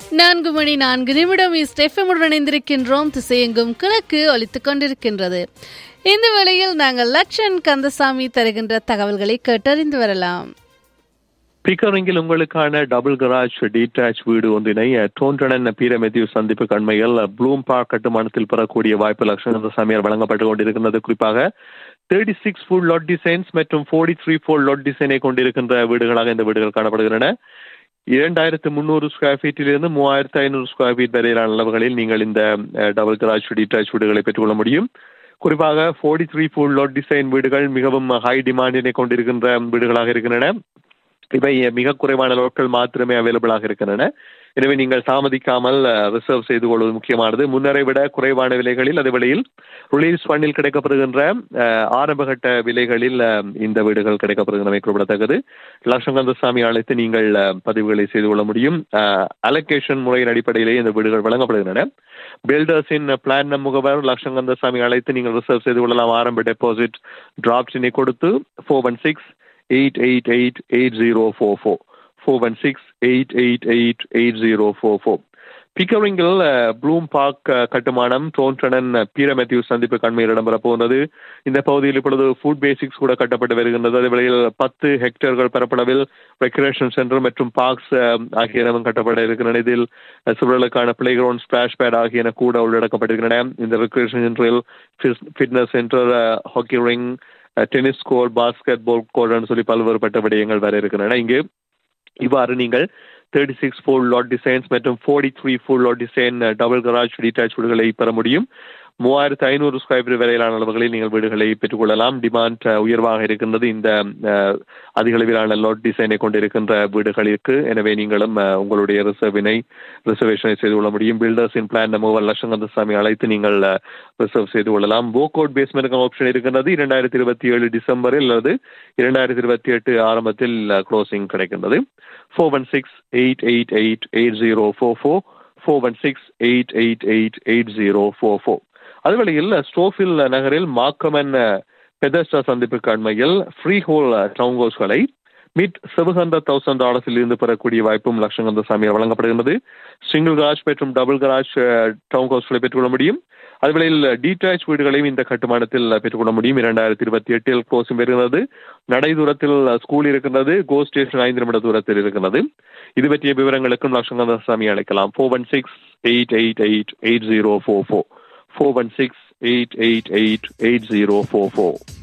நான்கு மணி நான்கு நிமிடம் ஸ்டெஃபமுடன் இணைந்திருக்கின்றோம் திசையெங்கும் கிழக்கு ஒலித்துக் கொண்டிருக்கின்றது இந்த வேளையில் நாங்கள் லக்ஷன் கந்தசாமி தருகின்ற தகவல்களை கேட்டறிந்து வரலாம் பிக்கரிங்கில் உங்களுக்கான டபுள் கராஜ் டீடாச் வீடு ஒன்றினை டோன்றனன் பீரமெதியூ சந்திப்பு கண்மையில் ப்ளூம் பார்க் கட்டுமானத்தில் பெறக்கூடிய வாய்ப்பு லட்சணந்த சாமியார் வழங்கப்பட்டு கொண்டிருக்கின்றது குறிப்பாக thirty six full lot designs மற்றும் ஃபோர்ட்டி த்ரீ ஃபோர் லாட் டிசைனை கொண்டிருக்கின்ற வீடுகளாக இந்த வீடுகள் காணப்படுகின்றன இரண்டாயிரத்து முந்நூறு ஸ்கொயர் ஃபீட்டிலிருந்து மூவாயிரத்து ஐநூறு ஸ்கொயர் ஃபீட் வரையிலான அளவுகளில் நீங்கள் இந்த டபுள் கராஜ் டீடாச் வீடுகளை பெற்றுக்கொள்ள முடியும் குறிப்பாக forty three full lot design வீடுகள் மிகவும் ஹை டிமாண்டினை கொண்டிருக்கின்ற வீடுகளாக இருக்கின்றன இவை மிக குறைவான லோட்கள் மாத்திரமே அவைலபிளாக இருக்கின்றன எனவே நீங்கள் தாமதிக்காமல் ரிசர்வ் செய்து கொள்வது முக்கியமானது முன்னரை விட குறைவான விலைகளில் அதே வேளையில் ரிலீஸ் ஃபண்டில் கிடைக்கப்படுகின்ற ஆரம்பகட்ட விலைகளில் இந்த வீடுகள் கிடைக்கப்படுகின்றமை குறிப்பிடத்தக்கது லட்சங்கந்தசாமி அழைத்து நீங்கள் பதிவுகளை செய்து கொள்ள முடியும் அலோகேஷன் முறையின் அடிப்படையிலேயே இந்த வீடுகள் வழங்கப்படுகின்றன பில்டர்ஸின் பிளான் முகவர் லட்சங்கந்தசாமி அழைத்து நீங்கள் ரிசர்வ் செய்து கொள்ளலாம் ஆரம்ப டெபாசிட் டிராப்ஸினை கொடுத்து four one six eight eight eight eight zero four four four one six eight eight eight eight zero four four பிக்கரிங்கில் ப்ளூம் பார்க் கட்டுமானம் டோன்டனன் பீரமெத்யூ சந்திப்பு கண்மையில் இடம்பெற போகிறது இந்த பகுதியில் இப்பொழுது ஃபுட் பேசிக்ஸ் கூட கட்டப்பட்டு வருகின்றது அதே வேளையில் பத்து ஹெக்டேர்கள் பரப்பளவில் ரெக்ரேஷன் சென்டர் மற்றும் பார்க்ஸ் ஆகியனவும் கட்டப்பட இருக்கின்றன இதில் சிறுவர்களுக்கான பிளே கிரவுண்ட் ஸ்பிளாஷ் பேட் ஆகியன கூட உள்ளடக்கப்பட்டிருக்கின்றன இந்த ரெக்ரேஷன் சென்டரில் fitness centre hockey rink tennis court basketball கோர்ட்னு சொல்லி பல்வேறுபட்ட விடயங்கள் வர இருக்கின்றன இங்கு இவ்வாறு நீங்கள் thirty six four lot designs மற்றும் forty three four lot design double garage detach வீடுகளை பெற முடியும் மூவாயிரத்து ஐநூறு ஸ்கொயர் ஃபீட் வரையிலான அளவுகளில் நீங்கள் வீடுகளை பெற்றுக்கொள்ளலாம் டிமாண்ட் உயர்வாக இருக்கின்றது இந்த அதிக அளவிலான லாட் டிசைனை கொண்டிருக்கின்ற வீடுகளுக்கு எனவே நீங்களும் உங்களுடைய ரிசர்வினை ரிசர்வேஷனை செய்து கொள்ள முடியும் பில்டர்ஸின் பிளான் மூவர் லட்சங்கந்தசாமி அழைத்து நீங்கள் ரிசர்வ் செய்து கொள்ளலாம் போகோட் பேஸ்மெண்ட் ஆப்ஷன் இருக்கின்றது இரண்டாயிரத்தி இருபத்தி ஏழு டிசம்பரில் அல்லது இரண்டாயிரத்தி இருபத்தி எட்டு ஆரம்பத்தில் க்ளோசிங் கிடைக்கின்றது four one six eight eight eight eight zero four four four one six eight eight eight eight zero four four அதுவேளையில் ஸ்டோஃபில் நகரில் மாக்கமன் பெதஸ்டா சந்திப்புக்கு அண்மையில் ஃப்ரீ ஹோல் டவுன் ஹவுஸ்களை மிட் செவன் ஹண்ட்ரட் தௌசண்ட் டாலர்ஸில் இருந்து பெறக்கூடிய வாய்ப்பும் லட்சங்கந்த சாமியார் வழங்கப்படுகின்றது சிங்கிள் கராஜ் மற்றும் டபுள் கராஜ் டவுன் ஹவுஸ்களை பெற்றுக்கொள்ள முடியும் அதுவேளையில் டீடாச் வீடுகளையும் இந்த கட்டுமானத்தில் பெற்றுக்கொள்ள முடியும் இரண்டாயிரத்தி இருபத்தி எட்டில் க்ளோஸும் வருகிறது நடை தூரத்தில் ஸ்கூல் இருக்கின்றது கோ ஸ்டேஷன் ஐந்து நிமிட தூரத்தில் இருக்கிறது இது பற்றிய விவரங்களுக்கும் லட்சங்கந்த சாமி அழைக்கலாம் four one six eight eight eight eight zero four four four one six eight eight eight eight zero four four